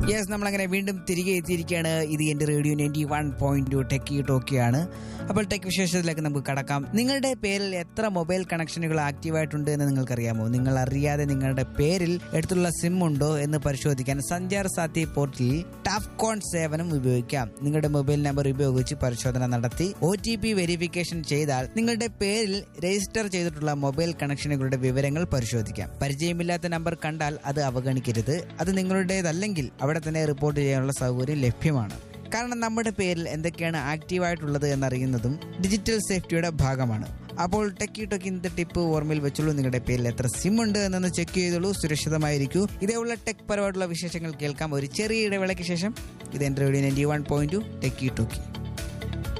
yes നമ്മളങ്ങനെ വീണ്ടും തിരികെ എത്തിയിരിക്കുകയാണ് ഇത് എന്റെ radio ninety one point two techie ടോക്കിയാണ് അപ്പോൾ ടെക് വിശേഷത്തിലേക്ക് നമുക്ക് കടക്കാം നിങ്ങളുടെ പേരിൽ എത്ര മൊബൈൽ കണക്ഷനുകൾ ആക്റ്റീവായിട്ടുണ്ട് എന്ന് നിങ്ങൾക്കറിയാമോ നിങ്ങൾ അറിയാതെ നിങ്ങളുടെ പേരിൽ എടുത്തുള്ള സിം ഉണ്ടോ എന്ന് പരിശോധിക്കാൻ സഞ്ചാർ സാത്തി പോർട്ടലിൽ ടാഫ്കോൺ സേവനം ഉപയോഗിക്കാം നിങ്ങളുടെ മൊബൈൽ നമ്പർ ഉപയോഗിച്ച് പരിശോധന നടത്തി ഒ ടി പി വെരിഫിക്കേഷൻ ചെയ്താൽ നിങ്ങളുടെ പേരിൽ രജിസ്റ്റർ ചെയ്തിട്ടുള്ള മൊബൈൽ കണക്ഷനുകളുടെ വിവരങ്ങൾ പരിശോധിക്കാം പരിചയമില്ലാത്ത നമ്പർ കണ്ടാൽ അത് അവഗണിക്കരുത് അത് നിങ്ങളുടേതല്ലെങ്കിൽ അവിടെ തന്നെ റിപ്പോർട്ട് ചെയ്യാനുള്ള സൗകര്യം ലഭ്യമാണ് കാരണം നമ്മുടെ പേരിൽ എന്തൊക്കെയാണ് ആക്റ്റീവായിട്ടുള്ളത് എന്നറിയുന്നതും ഡിജിറ്റൽ സേഫ്റ്റിയുടെ ഭാഗമാണ് അപ്പോൾ ടെക്കി ടൊക്കി ഇന്നത്തെ ടിപ്പ് ഓർമ്മയിൽ വെച്ചുള്ളൂ നിങ്ങളുടെ പേരിൽ എത്ര സിം ഉണ്ട് എന്നൊന്ന് ചെക്ക് ചെയ്തോളൂ സുരക്ഷിതമായിരിക്കൂ ഇതേയുള്ള ടെക് പരമായിട്ടുള്ള വിശേഷങ്ങൾ കേൾക്കാം ഒരു ചെറിയ ഇടവേളയ്ക്ക് ശേഷം ഇത് എൻ്റെ radio ninety one point two techie talkie